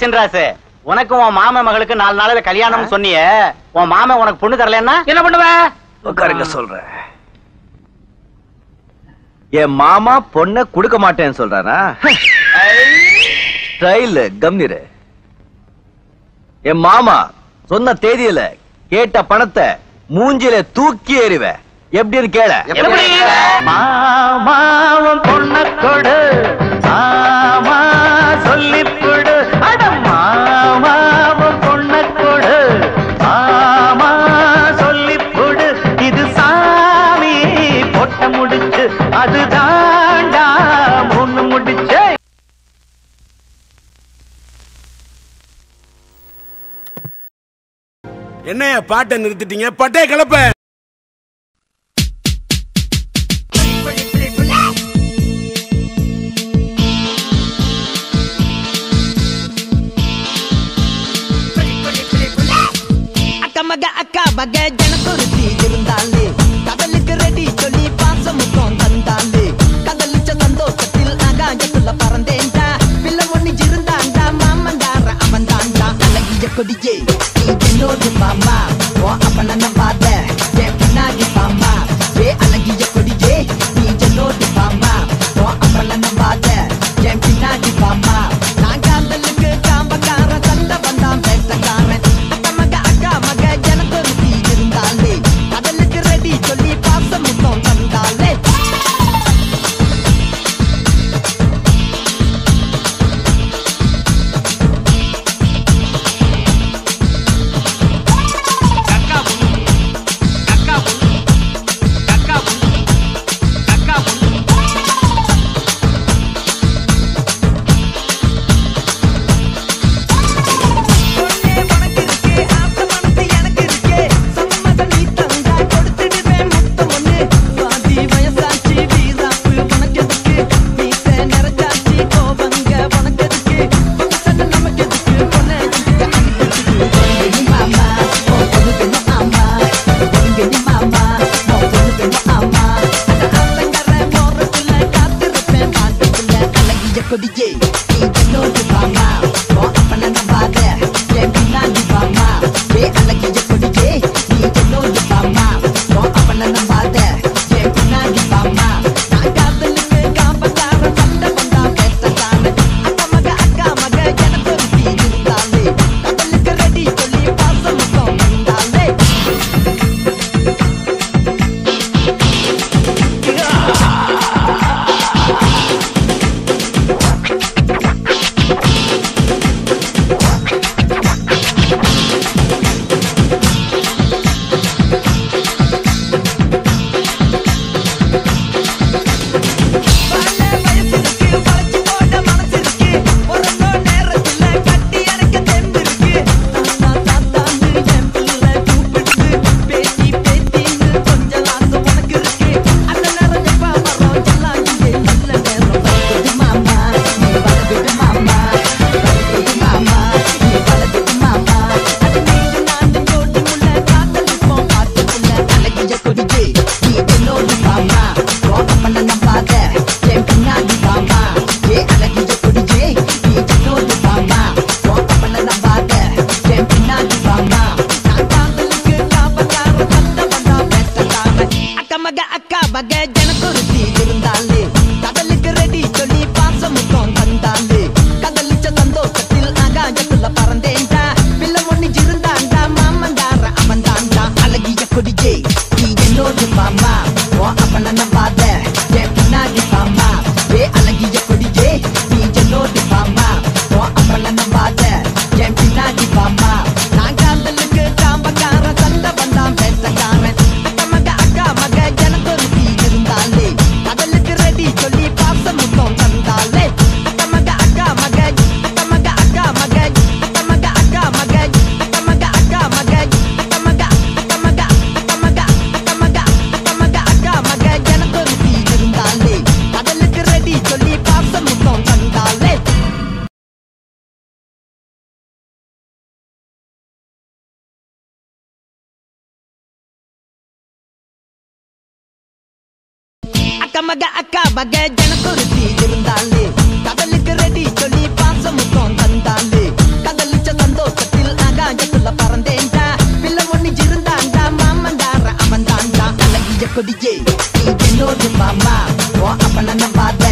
சின்ராசு உனக்கு உன் மாமன் மகளுக்கு நாலு நாளையில கல்யாணம் சொன்னியே உன் மாமன் உனக்கு பொண்ணு தரலன்னா என்ன பண்ணுவ உட்காருங்க சொல்றேன் என் மாமா பொண்ண கொடுக்க மாட்டேன்னு சொல்றாரா ஸ்டைல் கம்னிரு என் மாமா சொன்ன தேதியில கேட்ட பணத்தை மூஞ்சில தூக்கி எறிவேன் எப்படின்னு கேள எப்படி மாமாவும் பொண்ண கொடு மாமா சொல்லிப்புடு அட மாமாவும் பொண்ண கொடு மாமா சொல்லிப்புடு இது சாமி பொட்ட முடிச்சு அது தாண்டா மூணு முடிச்சே என்னையா பாட்டை நிறுத்திட்டீங்க பட்டே கிளப்ப அக்கா மக அக்கா மக ஜனக்குருத்தி இருந்தாலே கடலுக்கு ரெடி சொல்லி பாசமுத்தம் தந்தாலே கடலிச்ச சந்தோஷத்தில் ஆகாயத்துல பறந்தேன்டா பிள்ளை ஒண்ணு இருந்தாண்டா மாமந்தார அவன் தாண்டா அழகிய கொடியே நீ என்னோடு மாமா ஓ அப்பன நம்பாத என் பின்னாடி பாமா ஏ அழகிய கொடியே நீ என்னோடு பாமா ஓ அப்பன நம்பாத என் பின்னாடி பாமா நான் காதலுக்கு காம்பக்கார சண்டை வந்தான் பேசக்காரன் அக்கா மக அக்கா மக ஜனக்குருத்தி இருந்தாலே கடலுக்கு ரெடி சொல்லி பாசமுத்தம் தந்தாலே பொண்ணே உனக்கு இருக்கு ஆசை மனசு எனக்கு இருக்கு சம்மதம் நீ தந்தா கொடுத்துடுவேன் முத்தம் ஒண்ணு பாதி வயசாச்சு வீராப்பு உனக்கு எதுக்கு வீட்டை நிறைச்சாச்சு கோபங்க உனக்கு எதுக்கு பக்கத்துல நமக்கு எதுக்கு பொண்ணை எதுக்கு அனுப்பிச்சுக்கு மாமா ஓ பொண்ணுக்கு ஆமா பொண்ணுக்கு மாமா ஓ பொண்ணுக்கு ஆமா அந்த ஆத்தங்கர மோரத்துல காத்திருப்பேன் பாட்டுக்குள்ள அழகிய கொடியே நீ என்னோடு மாமா ஓ அப்பன நம்பாத என் பின்னாடி மாமா ஏ அழகிய கொடியே நீ என்னோடு மாமா ஓ அப்பன நம்பாத என் பின்னாடி மாமா நான் காதலுக்கு காம்பக்கார சண்டை வந்தா பேசத்தானே அக்கா மக அக்கா மக எனக்கு ஒரு தீ இருந்தாலே கடலுக்கு ரெடி சொல்லி பாசமுத்தம் வந்தாலே பல வயசுக்கு வளைச்சு போட மனசு இருக்கு பிறந்த நேரத்துல கட்டி அணைக்க தெம்பு இருக்கு தாத்தா தாத்தான்னு என் பிள்ளை கூப்பிடுது பேத்தி பேத்தின்னு கொஞ்சம் ஆசை உனக்கு இருக்கு அந்த நேரம் எப்ப வரோம் எல்லாம் இங்கே நல்ல நேரம் வருது மாமா நீ வளர்ந்துட்டு மாமா வருது மாமா நீ வளர்ந்துட்டு மாமா அது நீங்க நானும் ஜோடி முள்ள காதலிப்போம் பாட்டுக்குள்ள அழகிய கொடியே நீ என்னோடு மாமா கோபம் பண்ண நம்பாத என் பின்னாடி மாமா ஏ அழகிய கொடியே நீ என்னோடு மாமா கோபம் பண்ண நம்பாத என் பின்னாடி மாமா நான் காதலுக்கு காபக்கார சண்டை வந்தா பேசக்கார அக்கா மக அக்கா மக ஜனக்குருத்தி இருந்தாலே கடலுக்கு ரெடி சொல்லி பாசமுத்தம் தந்தாலே கடலிச்ச சந்தோஷத்தில் ஆகாயத்துல பறந்தேன்டா பிள்ளை ஒண்ணு இருந்தாண்டா மாமந்தார அவன் தாண்டா அழகிய கொடியே நீ என்னோடு மாமா ஓ அப்பன நம்பாத என் பின்னாடி மாமா ஏ அழகிய கொடியே நீ என்னோடு மாமா ஓ அப்பன நம்பாத என் பின்னாடி மாமா நான் காதலுக்கு காம்பக்கார சண்டை வந்தான் பேசக்காரன் அக்கா மக அக்கா மக எனக்கு ஒரு தீ இருந்தாலே கடலுக்கு ரெடி சொல்லி பாசமுத்தம் தந்தாலே அக்கா மக அக்கா மக அக்கா மக அக்கா மக அக்கா மக அக்கா மக அக்கா மக அக்கா மக அக்கா மக அக்கா மக அக்கா மக அக்கா மக அக்கா மக அக்கா மக எனக்கு ஒரு தீ இருந்தாலே கடலுக்கு ரெடி சொல்லி பாசமுத்தம் தந்தாலே அக்கா மக அக்கா மக ஜனக்குருத்தி இருந்தாலே கடலுக்கு ரெடி சொல்லி பாசமுத்தம் தந்தாலே கொடியே நீ என்னோடு மாமா ஓ அப்ப நான் பாத